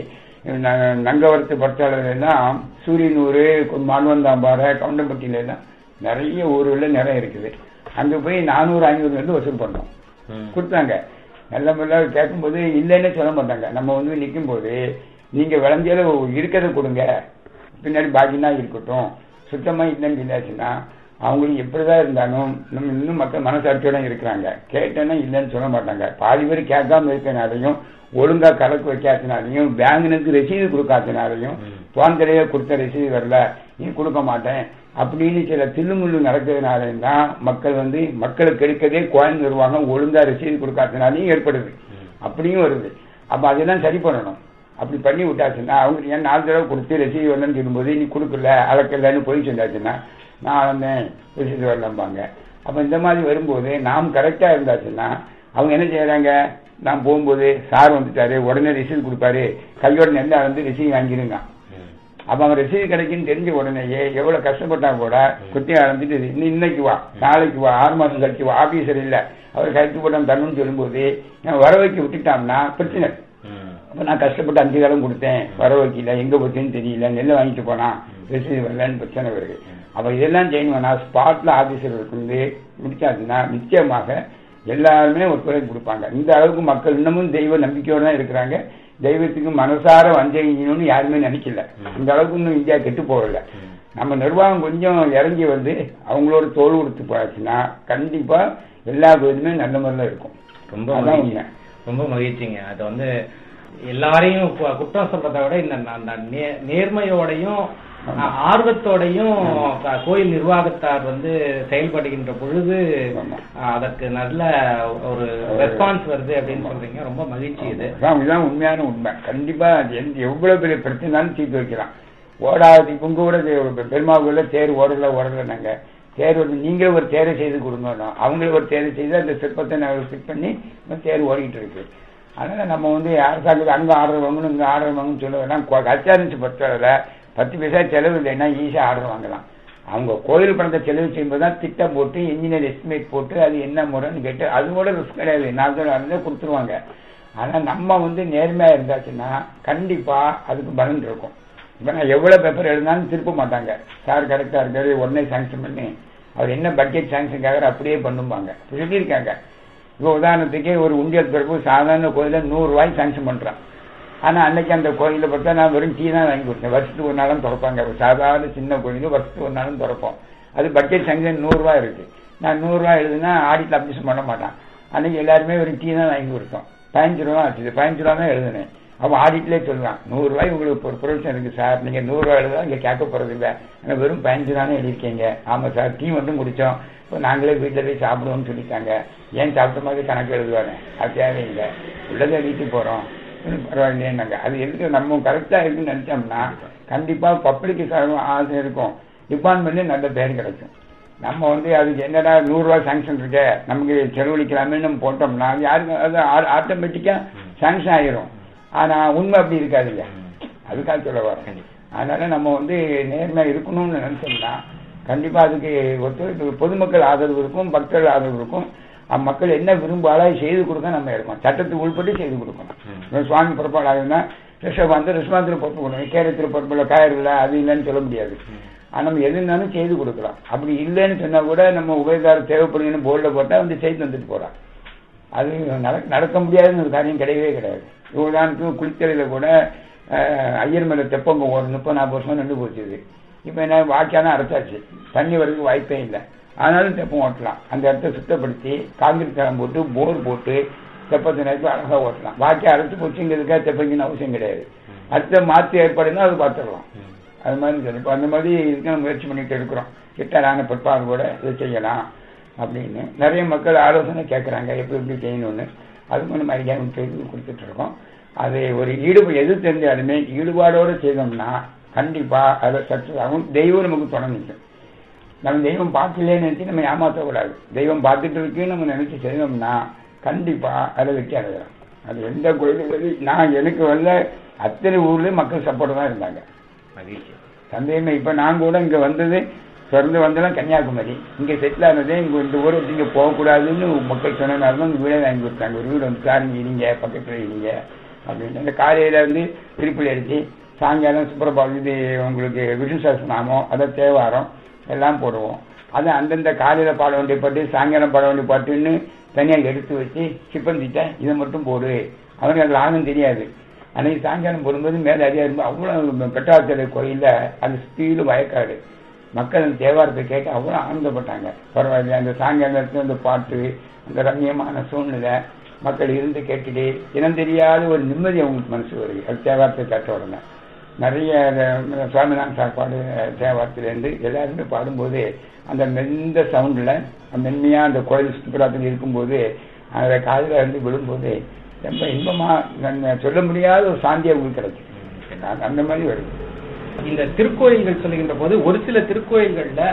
ந- நங்கவரத்து பட்டாளர் எல்லாம் சூரியனூர் மண்வந்தாம்பாறை கவுண்டம்பட்டியில எல்லாம் நிறைய ஊர்ல நிறைய இருக்குது அங்க போய் நானூறு ஐநூறு வந்து வசூல் பண்ணோம் ம். கொடுத்தாங்க நல்ல முறையாக கேட்கும்போது இல்லைன்னு சொல்ல மாட்டாங்க நம்ம வந்து நிற்கும் போது நீங்க விளைஞ்சால இருக்கிறத கொடுங்க பின்னாடி பாக்கினா இருக்கட்டும் சுத்தமா இல்லைன்னு சொல்லாச்சுன்னா அவங்களுக்கு எப்படிதான் இருந்தாலும் நம்ம இன்னும் மக்கள் மனசாட்சியோட இருக்கிறாங்க கேட்டேன்னா இல்லைன்னு சொல்ல மாட்டாங்க பாதி பேர் கேட்காம இருக்கனாலையும் ஒழுங்கா கணக்கு வைக்காதனாலையும் பேங்கினுக்கு ரசீது கொடுக்காதனாலையும் ம். போன் தடவை கொடுத்த ரசீது வரல நீ கொடுக்க மாட்டேன் அப்படின்னு சில தில்லுமுள்ளு நடக்கிறதுனால தான் மக்கள் வந்து மக்களுக்கு எடுக்கதே கோயில் நிர்வாகம் ஒழுங்கா ரசீது கொடுக்காதனாலையும் ஏற்படுது ம். அப்படியும் வருது அப்ப அதெல்லாம் சரி பண்ணணும் அப்படி பண்ணி விட்டாச்சுன்னா அவங்க ஏன் நாலு தடவை கொடுத்து ரசீது வரலன்னு சொல்லும்போது நீ கொடுக்கல அளக்கலன்னு போய் சொன்னாச்சுன்னா நான் வந்தேன் ரசீது வரலம்பாங்க அப்ப இந்த மாதிரி வரும்போது நாம் கரெக்டா இருந்தாச்சுன்னா அவங்க என்ன செய்யறாங்க நான் போகும்போது சார் வந்துட்டாரு உடனே ரசீது கொடுப்பாரு கையோட நெல்லை வந்து ரசீது வாங்கிருங்க ம். அப்ப அவன் ரசீது கிடைக்குன்னு தெரிஞ்ச உடனேயே எவ்வளவு கஷ்டப்பட்டா கூட குத்தி ஆரம்பிச்சுட்டு இன்னி- இன்னைக்கு வா நாளைக்கு வா ஆறு மாசம் கழிச்சு வா ஆபீசர் இல்ல அவர் கைத்து போட்டான் தரணும்னு சொல்லும்போது நான் வர வைக்க விட்டுட்டான்னா பிரச்சனை ம். அப்ப நான் கஷ்டப்பட்டு அஞ்சு காலம் கொடுத்தேன் வர வைக்கல எங்க போச்சுன்னு தெரியல நெல்லை வாங்கிட்டு போனான் ரசீது வரலன்னு பிரச்சனை வருது அப்ப இதெல்லாம் செய்யணும்னா ஸ்பாட்ல ஆபீசர் இருந்து முடிச்சாச்சுன்னா நிச்சயமாக எல்லாருமே ஒத்துழைப்பு கொடுப்பாங்க இந்த அளவுக்கு மக்கள் இன்னமும் தெய்வ நம்பிக்கையோட தான் இருக்கிறாங்க தெய்வத்துக்கு மனசார வஞ்சகணும்னு யாருமே நினைக்கல ம். இந்த அளவுக்கு இன்னும் இந்தியா கெட்டு போகல ம். நம்ம நிர்வாகம் கொஞ்சம் இறங்கி வந்து அவங்களோட தோல் கொடுத்து போச்சுன்னா கண்டிப்பா எல்லா கோயிலுமே நல்ல முறையில் இருக்கும் ரொம்ப அதான் மகிழ்ச்சி உண்மை. ரொம்ப மகிழ்ச்சிங்க அது வந்து எல்லாரையும் கு- குற்றம் சொல்றதை விட இந்த ந- அந்த நே- நேர்மையோடையும் ஆமா. அஹ், ஆர்வத்தோடையும் க- கோயில் நிர்வாகத்தார் வந்து செயல்படுகின்ற பொழுது ஆமா. அஹ், அதற்கு நல்ல ஒரு ரெஸ்பான்ஸ் வருது அப்படின்னு சொல்றீங்க ரொம்ப மகிழ்ச்சி இது அதான் இதுதான் உண்மையான உண்மை கண்டிப்பா அது எந்த எவ்வளவு பெரிய பிரச்சனைனாலும் தீர்த்து வைக்கலாம் ஓடாது இவங்க கூட இது பெருமாவுக்குள்ள தேர் ஓடல ஓடல நாங்க தேர் வந்து நீங்களே ஒரு தேரை செய்து கொடுங்க அவங்களே ஒரு தேரை செய்து அந்த சிற்பத்தை நாங்கள் ஃபிட் பண்ணி இந்த தேர் ஓடிட்டு இருக்கு அதனால நம்ம வந்து அரசாங்கத்துக்கு அங்க ஆர்டர் வாங்கணும் இங்க ஆர்டர் வாங்கணும்னு சொல்ல வேணாம் கச்சாரிச்சு பற்றல பத்து பைசா செலவு இல்லைன்னா ஈஸியா ஆர்டர் வாங்கலாம் அவங்க கோயில் பணத்தை செலவு செய்யும்போது தான் திட்டம் போட்டு இன்ஜினியர் எஸ்டிமேட் போட்டு அது என்ன முறைன்னு கேட்டு அது கூட ரிஸ்க் கிடையாது நாலு தடவை இருந்தா கொடுத்துருவாங்க ஆனா நம்ம வந்து நேர்மையா இருந்தாச்சுன்னா கண்டிப்பா அதுக்கு பலன் இருக்கும் இப்ப நான் எவ்வளவு பேப்பர் எழுதினாலும் திருப்ப மாட்டாங்க சார் கரெக்டா இருக்காரு உடனே சாங்ஷன் பண்ணி அவர் என்ன பட்ஜெட் சாங்ஷன் கேட்கற அப்படியே பண்ணுவாங்க இப்ப சொல்லியிருக்காங்க இப்போ உதாரணத்துக்கு ஒரு உண்டியல் பிறப்பு சாதாரண கோயில நூறு ரூபாய்க்கு சாங்ஷன் பண்றான் ஆனா அன்னைக்கு அந்த கோயில பார்த்தா நான் வெறும் டீ தான் வாங்கி கொடுத்தேன் வருஷத்துக்கு ஒரு நாளும் திறப்பாங்க ஒரு சாதாரண சின்ன கோயில் வருஷத்துக்கு ஒரு நாளும் திறப்போம் அது பட்ஜெட் சாங்ஷன் நூறு ரூபாய் இருக்கு நான் நூறு ரூபாய் எழுதுனா ஆடிட்ல அப்ளிகேஷன் பண்ண மாட்டான் அன்னைக்கு எல்லாருமே வெறும் டீ தான் வாங்கி கொடுத்தோம் பதினஞ்சு ரூபா ஆச்சு பதினஞ்சு ரூபா தான் எழுதுனேன் அவன் ஆடிட்லேயே சொல்லுவான் நூறு ரூபாய் உங்களுக்கு ஒரு ப்ரொவிஷன் இருக்கு சார் நீங்க நூறு ரூபாய் எழுதா இங்க கேட்க போறது இல்ல ஆனா வெறும் பதினஞ்சு தானே எழுதிருக்கீங்க ஆமா சார் டீ மட்டும் குடிச்சோம் இப்போ நாங்களே வீட்டில் போய் சாப்பிடுவோம்னு சொல்லிட்டாங்க ஏன் சாப்பிட்ட மாதிரி கணக்கு எழுதுவாங்க அது தேவையில்லை உள்ளதே வீட்டுக்கு போறோம் ம், பரவாயில்லையேன்னாங்க அது எதுக்கு நம்ம கரெக்டா இருக்குன்னு நினைச்சோம்னா கண்டிப்பா பப்ளிக்கு ஆசை இருக்கும் டிபார்ட்மெண்ட்லயும் நல்ல பேர் கிடைக்கும் நம்ம வந்து அதுக்கு என்னடா நூறு ரூபாய் சாங்ஷன் இருக்கு நமக்கு செலவழிக்கலாமே நம்ம போட்டோம்னா அது யாருக்கு அது ஆட்டோமேட்டிக்கா சாங்ஷன் ஆயிரும் ஆனா உண்மை அப்படி இருக்காதுல்ல அதுக்காக சொல்ல வரேன் கண்டிப்பா. அதனால நம்ம வந்து நேர்மையா இருக்கணும்னு நினைச்சோம்னா கண்டிப்பா அதுக்கு ஒத்துழைப்பு பொதுமக்கள் ஆதரவு இருக்கும் பக்தர்கள் ஆதரவு இருக்கும் மக்கள் என்ன விரும்பாலோ அதை செய்து கொடுக்க நம்ம இருக்கோம் சட்டத்துக்கு உள்பட்டு செய்து கொடுக்கணும் ம். இப்ப சுவாமி புறப்பாடாகுதுன்னா ரிஷபாந்து ரிஷபாந்திர பொறுப்பு கொடுக்கணும் கேரத்தில் பொறுப்புல காயர் இல்லை அது இல்லைன்னு சொல்ல முடியாது ஆனா நம்ம எது இருந்தாலும் செய்து கொடுக்கலாம் அப்படி இல்லைன்னு சொன்னா கூட நம்ம உபயோகாரம் தேவைப்படுதுன்னு போர்டில் போட்டா வந்து செய்து வந்துட்டு போறான் அது நடக்க நடக்க முடியாதுன்னு ஒரு காரியம் கிடையவே கிடையாது உதாரணத்துக்கு குளித்தலையில கூட அஹ், ஐயர் மேல தெப்பங்க ஒரு முப்பது நாற்பது வருஷம் நின்று போச்சுது இப்ப என்ன வாய்க்கான அரைச்சாச்சு தண்ணி வரதுக்கு வாய்ப்பே இல்லை ஆனாலும் தெப்பம் ஓட்டலாம் அந்த இடத்த சுத்தப்படுத்தி காங்கிரீட் தளம் போட்டு போர் போட்டு தெப்பத்தை நினைப்பு அழகா ஓட்டலாம் பாக்கி அரைச்சு பூச்சிங்கிறதுக்காக தெப்பங்கின்னு அவசியம் கிடையாது அடுத்த மாற்று ஏற்பாடுன்னா அது பார்த்துடலாம் அது மாதிரி சொல்லி இப்போ அந்த மாதிரி இதுக்கு நம்ம முயற்சி பண்ணிட்டு இருக்கிறோம் கிட்டரான பிற்பாடு கூட இதை செய்யலாம் அப்படின்னு நிறைய மக்கள் ஆலோசனை கேட்குறாங்க எப்படி எப்படி செய்யணும்னு அதுக்கும் நம்ம ஐடியா செய்து கொடுத்துட்டு இருக்கோம் அது ஒரு ஈடுபாடு எது தெரிஞ்சாலுமே ஈடுபாடோடு செய்தோம்னா கண்டிப்பா அதில் சக்ஸஸ் ஆகும் தெய்வம் நமக்கு துணை நிற்கும் நம்ம தெய்வம் பார்க்கலன்னு நினைச்சு நம்ம ஏமாற்றக்கூடாது தெய்வம் பார்த்துட்டு இருக்குன்னு நம்ம நினைச்சு செய்தோம்னா கண்டிப்பா அதில் வெற்றி அடையலாம் அது எந்த கோயிலும் நான் எனக்கு வந்த அத்தனை ஊர்லயும் மக்கள் சப்போர்ட் தான் இருந்தாங்க மகிழ்ச்சி சந்தேகமே இப்ப நான் கூட இங்க வந்தது பிறந்து வந்தெல்லாம் கன்னியாகுமரி இங்க செட்டில் ஆனதே இங்க இந்த ஊரை விட்டு இங்க போகக்கூடாதுன்னு மக்கள் சொன்னனால தான் வீடே வாங்கி கொடுத்தாங்க ஒரு வீடு வந்து சாருங்க இருங்க பக்கத்துல இருங்க அப்படின்னு அந்த காலையில வந்து திருப்பி அடிச்சு சாயங்காலம் சுப்பிரபாதம் இது உங்களுக்கு விஷ்ணு சஹஸ்ரநாமம் அதை தேவாரம் எல்லாம் போடுவோம் அது அந்தந்த காலையில பாட வேண்டிய பாட்டு சாயங்காலம் பாட வேண்டிய பாட்டுன்னு தனியா எடுத்து வச்சு சிப்பந்திட்ட இதை மட்டும் போடு அவனுக்கு அது ஆகும் தெரியாது அன்னைக்கு சாயங்காலம் போடும்போது மேலே அதிகம் இருக்கும் அவ்வளோ பெட்டாத்தலை கோயில்ல அந்த சுத்தியிலும் வயக்காடு மக்கள் அந்த தேவாரத்தை கேட்டு அவ்வளோ ஆனந்தப்பட்டாங்க பரவாயில்ல அந்த சாயங்காலத்துல அந்த பாட்டு அந்த ரம்மியமான சூழ்நிலை மக்கள் இருந்து கேட்டுட்டு இனம் தெரியாத ஒரு நிம்மதி அவங்களுக்கு மனசு வருது அது தேவாரத்தை கேட்ட உடனே நிறைய அந்த சுவாமிநாதன் சாப்பாடு தேவாரத்திலேருந்து எல்லாருமே பாடும்போது அந்த மெந்த சவுண்டில் மென்மையா அந்த கோயில் சுற்றுலாத்தில் இருக்கும்போது அந்த காதில் இருந்து விழும்போது ரொம்ப இன்பமா நம்ம சொல்ல முடியாத ஒரு சாந்தி அவங்களுக்கு கிடைக்கும் அந்த- அந்த மாதிரி வருது இந்த திருக்கோயில்கள் சொல்லுகின்ற போது ஒரு சில திருக்கோயில்கள்ல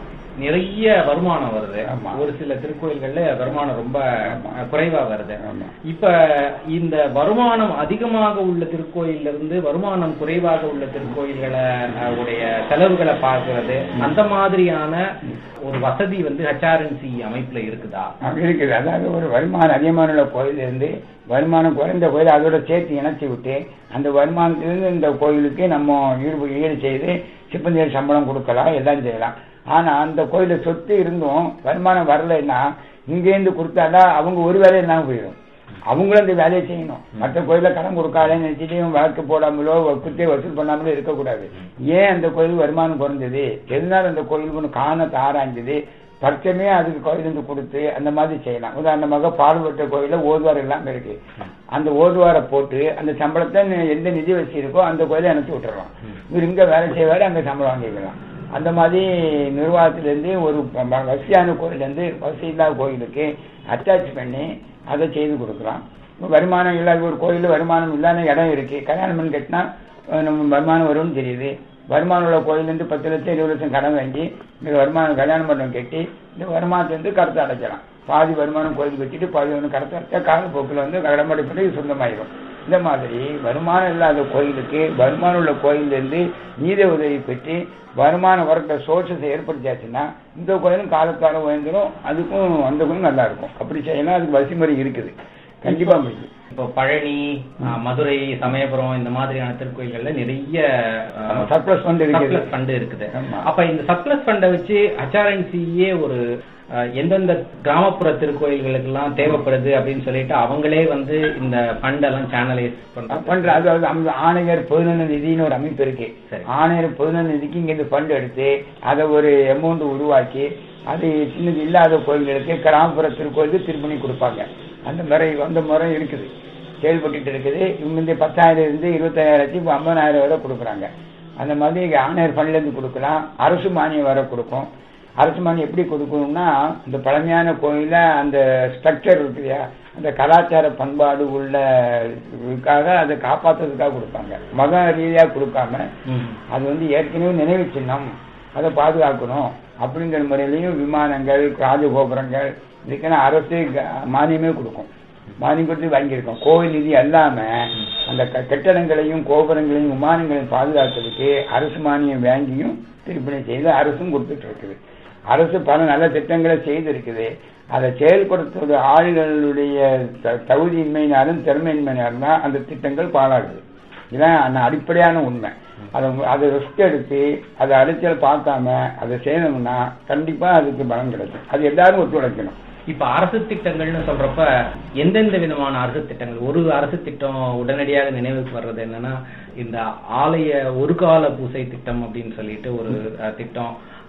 நிறைய வருமானம் வருது ஆமா. ஒரு சில திருக்கோயில்கள்ல வருமானம் ரொம்ப ஆமா. குறைவா வருது ஆமா. இப்ப இந்த வருமானம் அதிகமாக உள்ள திருக்கோயில்ல இருந்து வருமானம் குறைவாக உள்ள திருக்கோயில்களை அஹ், உடைய செலவுகளை பார்க்கிறது அந்த மாதிரியான ஒரு வசதி வந்து ஹெச்ஆர்என்சி அமைப்புல இருக்குதா ஆ, இருக்குது அதாவது ஒரு வருமானம் அதிகமான உள்ள கோயில் இருந்து வருமானம் குறைந்த கோயில் அதோட சேர்த்து இணைச்சி விட்டு அந்த வருமானத்திலிருந்து இந்த கோயிலுக்கு நம்ம ஈடு ஈடு செய்து சிப்பந்தியர் சம்பளம் கொடுக்கலாம் எல்லாம் செய்யலாம் ஆனா அந்த கோயில சொத்து இருந்தும் வருமானம் வரலைன்னா இங்கேருந்து கொடுத்தாதான் அவங்க ஒரு வேலை இல்லாம போயிடும் அவங்களும் அந்த வேலையை செய்யணும் மற்ற கோயில கடன் கொடுக்காதேன்னு நினைச்சிட்டு இவன் வழக்கு போடாமலோ குத்தே வசூல் பண்ணாமலோ இருக்கக்கூடாது ஏன் அந்த கோயில் வருமானம் குறைஞ்சது எதனால அந்த கோயிலுக்கு ஒன்று காணத்தை ஆராய்ஞ்சது பட்சமே அதுக்கு கோயிலுக்கு கொடுத்து அந்த மாதிரி செய்யலாம் உதாரணமாக பாடுபட்ட கோயில ஓதுவார் எல்லாம் இருக்கு அந்த ஓதுவாரை போட்டு அந்த சம்பளத்தை நி- எந்த நிதி வச்சு இருக்கோ அந்த கோயிலை அனுப்பிச்சு விட்டுறலாம் இவர் இங்க வேலை செய்வாரு அங்க சம்பளம் வாங்கிக்கலாம் அந்த மாதிரி நிர்வாகத்திலேருந்து ஒரு ப- ப- வசதியான கோயிலேருந்து வசதி இல்லாத கோயிலுக்கு அட்டாச் பண்ணி அதை செய்து கொடுக்கலாம் இப்ப வருமானம் இல்லாத ஒரு கோயில் வருமானம் இல்லாத இடம் இருக்கு கல்யாணம் பண்ணி கட்டினா அஹ், நம்ம வருமானம் வரும்னு தெரியுது வருமானம் உள்ள கோயிலேருந்து பத்து லட்சம் இருபது லட்சம் கடன் வாங்கி இந்த வருமானம் கல்யாணம் பண்ணம் கட்டி இந்த வருமானத்திலேருந்து கடத்தை அடைக்கலாம் பாதி வருமானம் கோயிலுக்கு வச்சுட்டு பாதி வருமானம் கடத்தை அடைச்சா காலப்போக்கில் வந்து கடமடைப்பட்டு சொந்தமாயிரும் இந்த மாதிரி வருமானம் இல்லாத கோயிலுக்கு வருமானம் உள்ள கோயிலிருந்து நீத உதவி பெற்று வருமானம் வரட்ட சோர்சஸ் ஏற்படுத்தியாச்சுன்னா இந்த கோயிலும் காலக்காலம் உயர்ந்துடும் அதுக்கும் அந்த கோயிலும் நல்லா இருக்கும் அப்படி செய்யலாம் அதுக்கு வசிமுறை இருக்குது கண்டிப்பா முடியும் இப்போ பழனி அஹ், மதுரை சமயபுரம் இந்த மாதிரியான திருக்கோயில்கள்ல நிறைய ஆமா, surplus fund இருக்குது. ஃபண்ட் இருக்குது ஆமா. அப்ப இந்த சர்ப்ளஸ் ஃபண்டை வச்சு ஹெச்ஆர்என்சியே ஒரு அஹ், எந்தெந்த கிராமப்புற திருக்கோயில்களுக்கெல்லாம் தேவைப்படுது அப்படின்னு சொல்லிட்டு அவங்களே வந்து இந்த ஃபண்ட் எல்லாம் சேனலைஸ் பண்றாங்க பண்ற அதாவது அந்த ஆணையர் பொதுநல நிதின்னு ஒரு அமைப்பு இருக்கு சரி. ஆணையர் பொதுநல நிதிக்கு இங்க இருந்து ஃபண்ட் எடுத்து அதை ஒரு அமௌண்ட் உருவாக்கி அது சின்னது இல்லாத கோயில்களுக்கு கிராமப்புற திருக்கோயிலுக்கு திருப்பணி கொடுப்பாங்க அந்த முறை அந்த முறை இருக்குது செயல்பட்டு இருக்குது இவங்க இந்த பத்தாயிரம் இருந்து இருபத்தாயிரத்தி இப்போ ஐம்பதாயிரம் வரை கொடுக்குறாங்க அந்த மாதிரி இங்க ஆணையர் ஃபண்ட்ல இருந்து கொடுக்கலாம் அரசு மானியம் வர கொடுக்கும் அரசு மானியம் எப்படி கொடுக்கணும்னா இந்த பழமையான கோயில அந்த ஸ்ட்ரக்சர் இருக்கு இல்லையா அந்த கலாச்சார பண்பாடு உள்ள இதுக்காக அதை காப்பாத்துறதுக்காக கொடுப்பாங்க மத ரீதியா கொடுக்காம ம். அது வந்து ஏற்கனவே நினைவு சின்னம் அதை பாதுகாக்கணும் அப்படிங்கிற முறையிலையும் விமானங்கள் ராஜகோபுரங்கள் இதுக்கெல்லாம் அரசு க- மானியமே கொடுக்கும் மானியம் கொடுத்து வாங்கியிருக்கோம் கோவில் நிதி அல்லாம அந்த க- கட்டடங்களையும் கோபுரங்களையும் விமானங்களையும் பாதுகாக்கிறதுக்கு அரசு மானியம் வாங்கியும் திருப்பணி செய்து அரசும் கொடுத்துட்டு இருக்குது அரசு பல நல்ல திட்டங்களை செய்திருக்குது அதை செயல்படுத்துவது ஆளுகளுடைய த- தகுதியின்மையினாலும் திறமையின்மையினாலும் தான் அந்த திட்டங்கள் பாழாகுது இதான் அந்த அடிப்படையான உண்மை அதை அதை ரிஸ்க் எடுத்து அதை அலைச்சல் பார்க்காம அதை செய்யணும்னா கண்டிப்பா அதுக்கு பலன் கிடைக்கும் அது எல்லாரும் ஒத்துழைக்கணும் இப்ப அரசு திட்டங்கள்னு சொல்றப்ப எந்தெந்த விதமான அரசு திட்டங்கள் ஒரு அரசு திட்டம் உடனடியாக நினைவுக்கு வர்றது என்னன்னா இந்த ஆலய ஒரு கால பூசை திட்டம் அப்படின்னு சொல்லிட்டு ஒரு அஹ், திட்டம்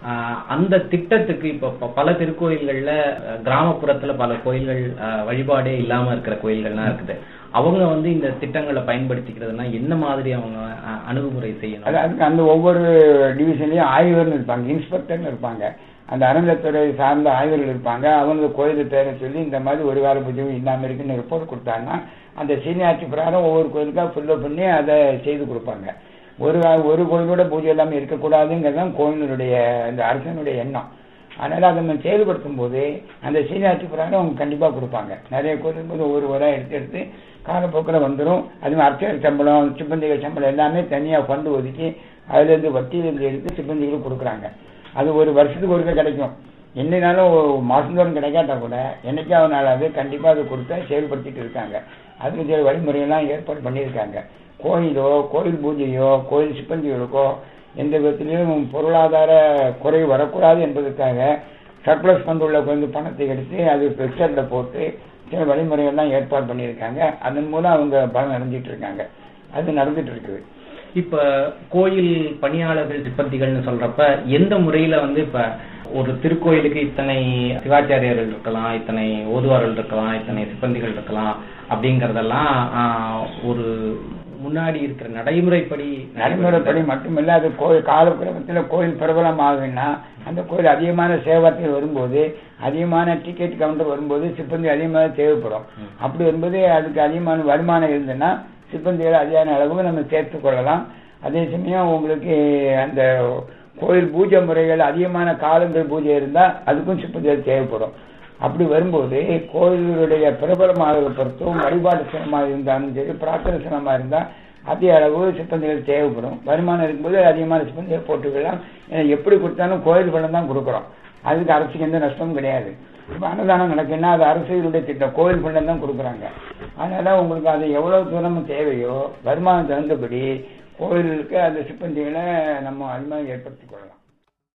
ஆஹ் அந்த திட்டத்துக்கு இப்ப ப- பல திருக்கோயில்கள்ல அஹ், கிராமப்புறத்துல பல கோயில்கள் ஆஹ், வழிபாடே இல்லாம இருக்கிற கோயில்கள்லாம் இருக்குது அவங்க வந்து இந்த திட்டங்களை பயன்படுத்திக்கிறதுனா என்ன மாதிரி அவங்க அஹ், அணுகுமுறை செய்யணும் அது அதுக்கு அந்த ஒவ்வொரு டிவிஷன்லயும் ஆய்வர்னு இருப்பாங்க இன்ஸ்பெக்டர்னு இருப்பாங்க அந்த அறநிலைத்துறை சார்ந்த ஆய்வர்கள் இருப்பாங்க அவங்க கோயிலுக்கு பேரை சொல்லி இந்த மாதிரி ஒரு கால பூஜை இல்லாம இருக்குன்னு ரிப்போர்ட் கொடுத்தாங்கன்னா அந்த சீனியாட்சி பிரகாரம் ஒவ்வொரு கோயிலுக்கா ஃபில்லப் பண்ணி அதை செய்து கொடுப்பாங்க ஒரு கா- ஒரு கோயிலோட பூஜை இல்லாம இருக்கக்கூடாதுங்கிறது தான் கோயிலுடைய இந்த அரசனுடைய எண்ணம் அதனால அதை நம்ம செயல்படுத்தும் போது அந்த சீனியாட்சி பிரகாரம் அவங்க கண்டிப்பா கொடுப்பாங்க நிறைய கோயில் போது ஒவ்வொரு ஊரா எடுத்து எடுத்து காலப்போக்கில் வந்துடும் அது மாதிரி அர்ச்சகர் சம்பளம் சிப்பந்திகள் சம்பளம் எல்லாமே தனியா ஃபண்டு ஒதுக்கி அதுல இருந்து வட்டியிலிருந்து எடுத்து சிப்பந்திகளுக்கு கொடுக்குறாங்க அது ஒரு வருஷத்துக்கு ஒருக்க கிடைக்கும் என்னனாலும் மாசந்தோறும் கிடைக்காட்டா கூட என்னைக்காவது நாளாவது கண்டிப்பா அதை கொடுத்தா செயல்படுத்திட்டு இருக்காங்க அதுக்கு சில வழிமுறையெல்லாம் ஏற்பாடு பண்ணியிருக்காங்க கோயிலோ கோயில் பூஜையோ கோயில் சிப்பந்திகளுக்கோ எந்த விதத்திலையும் பொருளாதார குறைவு வரக்கூடாது என்பதற்காக சர்ப்ளஸ் ஃபண்ட் உள்ள கொஞ்சம் பணத்தை எடுத்து அது வெப்சைட்ல போட்டு சில வழிமுறைகள்லாம் ஏற்பாடு பண்ணியிருக்காங்க அதன் மூலம் அவங்க பலன் அடைஞ்சிட்டு இருக்காங்க அது நடந்துட்டு இருக்குது இப்ப கோயில் பணியாளர்கள் சிப்பந்திகள்னு சொல்றப்ப எந்த முறையில வந்து இப்ப ஒரு திருக்கோயிலுக்கு இத்தனை சிவாச்சாரியர்கள் இருக்கலாம் இத்தனை ஓதுவார்கள் இருக்கலாம் இத்தனை சிப்பந்திகள் இருக்கலாம் அப்படிங்கறதெல்லாம் ஆஹ், ஒரு முன்னாடி இருக்கிற நடைமுறைப்படி நடைமுறைப்படி மட்டுமில்ல அது கோயில் காலக்கிரமத்தில் கோயில் பிரபலம் ஆகுன்னா அந்த கோயில் அதிகமான சேவார்த்திகள் வரும்போது அதிகமான டிக்கெட் கவுண்டர் வரும்போது சிப்பந்தி அதிகமாக தேவைப்படும் ம். அப்படி வரும்போது அதுக்கு அதிகமான வருமானம் இருந்ததுன்னா சிப்பந்திகளை அதிகமான அளவுக்கு நம்ம சேர்த்து கொள்ளலாம் அதே சமயம் உங்களுக்கு அந்த கோயில் பூஜை முறைகள் அதிகமான காலங்கள் பூஜை இருந்தா அதுக்கும் சிப்பந்திகள் தேவைப்படும் அப்படி வரும்போது கோயிலுடைய பிரபலமாக பொறுத்தும் வழிபாட்டு சிரமமாக இருந்தாலும் சரி பிரார்த்தனை சிரமமாக இருந்தா அதிக அளவு சிப்பந்திகள் தேவைப்படும் வருமானம் இருக்கும்போது அதிகமான சிப்பந்திகள் போட்டுக்கலாம் ஏன்னா எப்படி கொடுத்தாலும் கோயில் பணம் தான் கொடுக்குறோம் அதுக்கு அரசுக்கு எந்த நஷ்டமும் கிடையாது இப்போ அன்னதானம் நடக்குன்னா அது அரசுடைய திட்டம் கோயில் பணம் தான் கொடுக்குறாங்க அதனால உங்களுக்கு அது எவ்வளவு தூரம் தேவையோ வருமானம் தகுந்தபடி கோயிலுக்கு அந்த சிப்பந்திகளை நம்ம அதிகமாக ஏற்படுத்திக் கொள்ளலாம்